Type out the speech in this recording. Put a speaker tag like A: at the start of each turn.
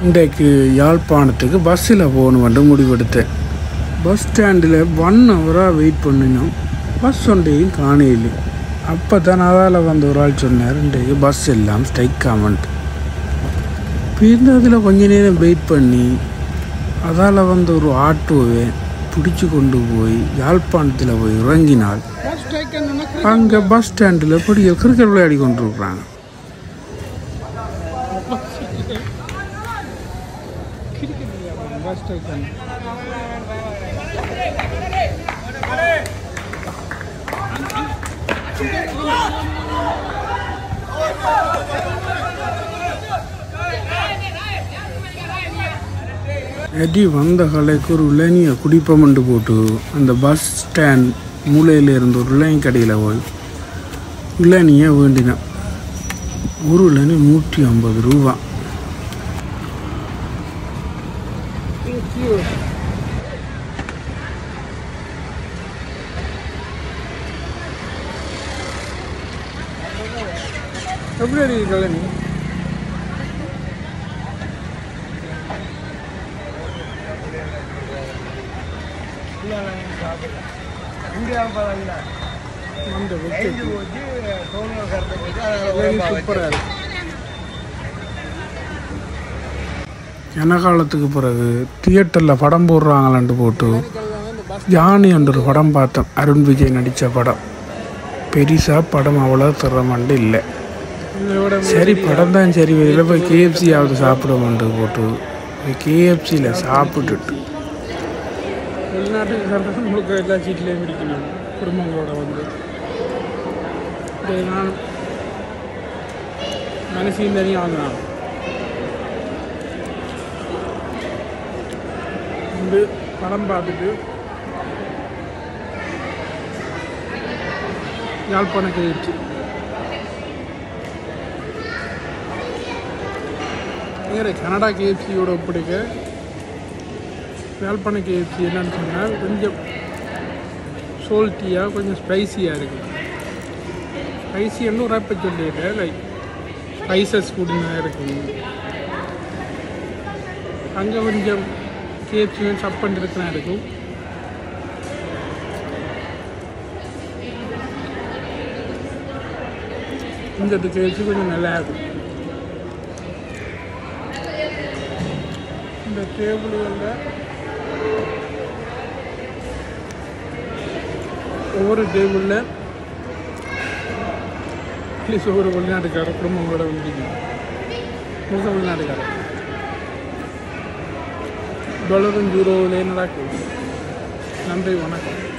A: இன்றைக்கு யாழ்ப்பாணத்துக்கு பஸ்ஸில் போகணுமென்று முடிவெடுத்தேன் பஸ் ஸ்டாண்டில் ஒன் ஹவராக வெயிட் பண்ணினோம் பஸ் ஒன்றையும் காணையில்லை அப்போ தான் அதால் வந்த ஒரு ஆள் சொன்னார் இன்றைக்கு பஸ் எல்லாம் ஸ்ட்ரைக் ஆமன்ட்டு அதில் கொஞ்ச நேரம் வெயிட் பண்ணி அதால் வந்த ஒரு ஆட்டோவை பிடிச்சு கொண்டு போய் யாழ்ப்பாணத்தில் போய் இறங்கினால் அங்கே பஸ் ஸ்டாண்டில் படிய கிரிக்கெட் விளையாடி கொண்டிருக்கிறாங்க எடி வந்த கலைக்கு ஒரு இளநியை குடிப்பமண்டு போட்டு அந்த பஸ் ஸ்டாண்ட் மூலையில் இருந்த ஒரு இளநி கடையில் போய் இளநியை வேண்டினேன் ஒரு இளநி நூற்றி ஐம்பது ரூபா எப்படி இருக்கு கழனி வந்து சூப்பராக இருக்கு காலத்துக்கு பிறகு தியேட்டரில் படம் போடுறாங்களான்ட்டு போட்டு யானி என்ற ஒரு படம் பார்த்தோம் அருண் விஜய் நடித்த படம் பெருசாக படம் அவ்வளோ திறமண்டு இல்லை சரி படம் தான் சரி வெளியில் போய் கேஎஃப்சியாவது சாப்பிடுவோன்ட்டு போட்டு கேஎஃப்சியில் சாப்பிட்டுட்டு வெளிநாட்டுக்கு சாப்பிட்டா உங்களுக்கு எல்லா சீட்லேயும் இருக்கணும் குடும்பங்களோட வந்து இது நான் மனசையும் தனியாக வாங்கினான் வந்து படம் பார்த்துட்டு யாழ்ப்பாண கேஎஃப்சி வேறு கனடா கேஎஃப்சியோட ஒப்பிடுக்க யாழ்ப்பாண கேஎஃப்சி என்னன்னு சொன்னால் கொஞ்சம் சோல்ட்டியாக கொஞ்சம் ஸ்பைசியாக இருக்குது ஸ்பைசின்னு உரைப்ப சொல்லிட்டேன் லைக் ஸ்பைசஸ் கூடினா இருக்கும் அங்கே கொஞ்சம் கேஎஃப்சி சப் பண்ணிருக்கலாம் இருக்கும் இந்த கேஎஃப்சி கொஞ்சம் நல்லா இருக்கும் இந்த டேபிள்களில் ஒவ்வொரு டேபிளில் அட்லீஸ்ட் ஒவ்வொரு வெளிநாட்டுக்கார குடும்பங்களோட வந்துருக்கீங்க முழுக்க வெளிநாட்டுக்காரர் டாலரும் ஜூரோவிலே நடக்கும் நன்றி வணக்கம்